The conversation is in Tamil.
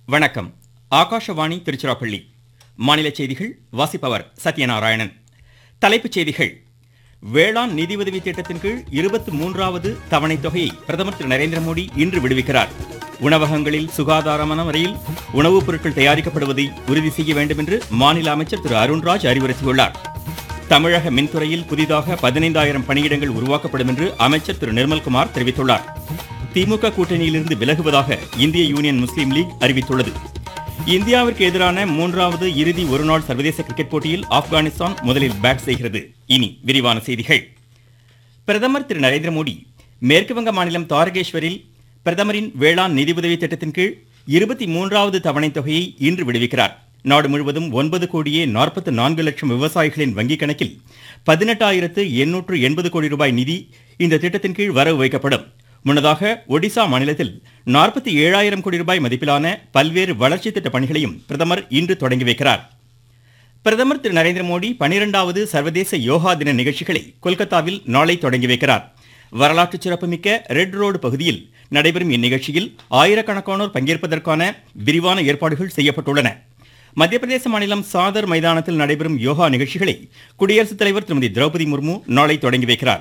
வணக்கம் ஆகாஷவாணி திருச்சிராப்பள்ளி மாநில செய்திகள் வாசிப்பவர் சத்யநாராயணன் தலைப்புச் செய்திகள் வேளாண் நிதி உதவி திட்டத்தின் கீழ் இருபத்தி மூன்றாவது தவணைத் தொகையை பிரதமர் திரு நரேந்திர மோடி இன்று விடுவிக்கிறார் உணவகங்களில் சுகாதாரமான முறையில் உணவுப் பொருட்கள் தயாரிக்கப்படுவதை உறுதி செய்ய வேண்டும் என்று மாநில அமைச்சர் திரு அருண்ராஜ் அறிவுறுத்தியுள்ளார் தமிழக மின்துறையில் புதிதாக பதினைந்தாயிரம் பணியிடங்கள் உருவாக்கப்படும் என்று அமைச்சர் திரு நிர்மல்குமார் தெரிவித்துள்ளார் திமுக கூட்டணியிலிருந்து விலகுவதாக இந்திய யூனியன் முஸ்லீம் லீக் அறிவித்துள்ளது இந்தியாவிற்கு எதிரான மூன்றாவது இறுதி ஒருநாள் சர்வதேச கிரிக்கெட் போட்டியில் ஆப்கானிஸ்தான் முதலில் பேட் செய்கிறது இனி விரிவான செய்திகள் பிரதமர் திரு நரேந்திர மோடி மேற்கு வங்க மாநிலம் தாரகேஸ்வரில் பிரதமரின் வேளாண் நிதி உதவி திட்டத்தின் கீழ் இருபத்தி மூன்றாவது தவணைத் தொகையை இன்று விடுவிக்கிறார் நாடு முழுவதும் ஒன்பது கோடியே நாற்பத்து நான்கு லட்சம் விவசாயிகளின் வங்கிக் கணக்கில் பதினெட்டாயிரத்து எண்ணூற்று எண்பது கோடி ரூபாய் நிதி இந்த திட்டத்தின் கீழ் வரவு வைக்கப்படும் முன்னதாக ஒடிசா மாநிலத்தில் நாற்பத்தி ஏழாயிரம் கோடி ரூபாய் மதிப்பிலான பல்வேறு வளர்ச்சி திட்ட பணிகளையும் பிரதமர் இன்று தொடங்கி வைக்கிறார் பிரதமர் திரு நரேந்திர மோடி பனிரெண்டாவது சர்வதேச யோகா தின நிகழ்ச்சிகளை கொல்கத்தாவில் நாளை தொடங்கி வைக்கிறார் வரலாற்று சிறப்புமிக்க ரெட் ரோடு பகுதியில் நடைபெறும் இந்நிகழ்ச்சியில் ஆயிரக்கணக்கானோர் பங்கேற்பதற்கான விரிவான ஏற்பாடுகள் செய்யப்பட்டுள்ளன மத்திய பிரதேச மாநிலம் சாதர் மைதானத்தில் நடைபெறும் யோகா நிகழ்ச்சிகளை குடியரசுத் தலைவர் திருமதி திரௌபதி முர்மு நாளை தொடங்கி வைக்கிறார்